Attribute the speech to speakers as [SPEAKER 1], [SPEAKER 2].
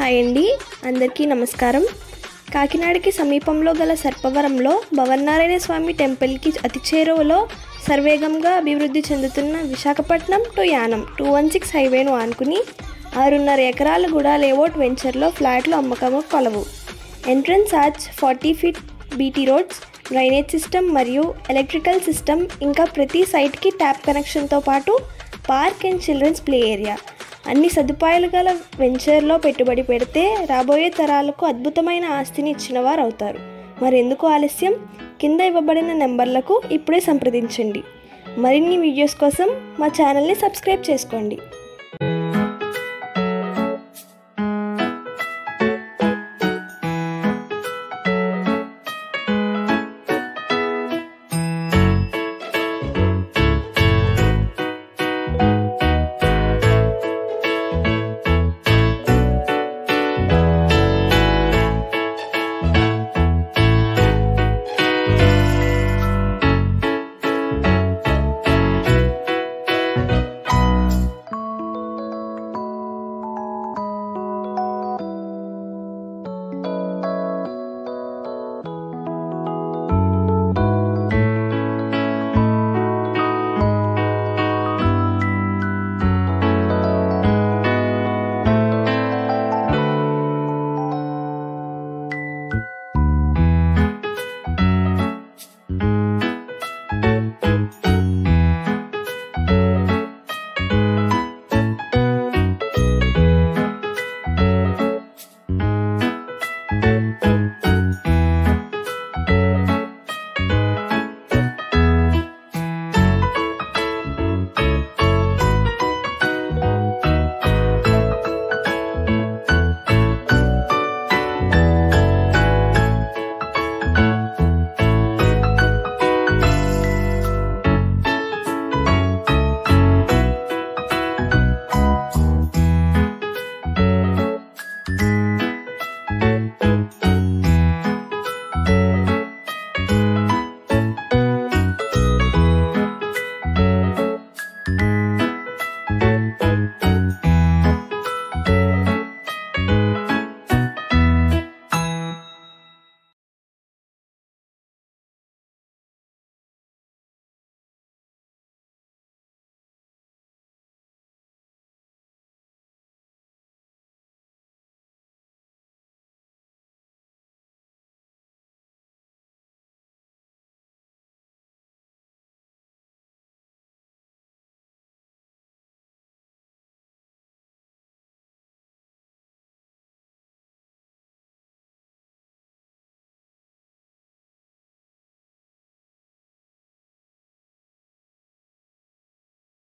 [SPEAKER 1] hi అండి అందరికీ నమస్కారం కాకినాడకి సమీపంలో గల సర్పవరంలో భవన్నారాయణ స్వామి టెంపుల్కి అతి చేరువలో సర్వేగంగా అభివృద్ధి చెందుతున్న Visakhapatnam to Yanam two one six హైవేను ఆనుకుని ఆరున్నర ఎకరాల కూడా లేఅవుట్ వెంచర్లో ఫ్లాట్లు అమ్మకము కొలవు entrance arch forty feet BT roads drainage system మరియు ఎలక్ట్రికల్ సిస్టమ్ ఇంకా ప్రతి సైట్కి ట్యాప్ కనెక్షన్తో పాటు park and children's play area అన్ని సదుపాయాలు గల వెంచర్లో పెట్టుబడి పెడితే రాబోయే తరాలకు అద్భుతమైన ఆస్తిని ఇచ్చిన వారు అవుతారు మరెందుకు ఆలస్యం కింద ఇవ్వబడిన నెంబర్లకు ఇప్పుడే సంప్రదించండి మరిన్ని వీడియోస్ కోసం మా ఛానల్ని సబ్స్క్రైబ్ చేసుకోండి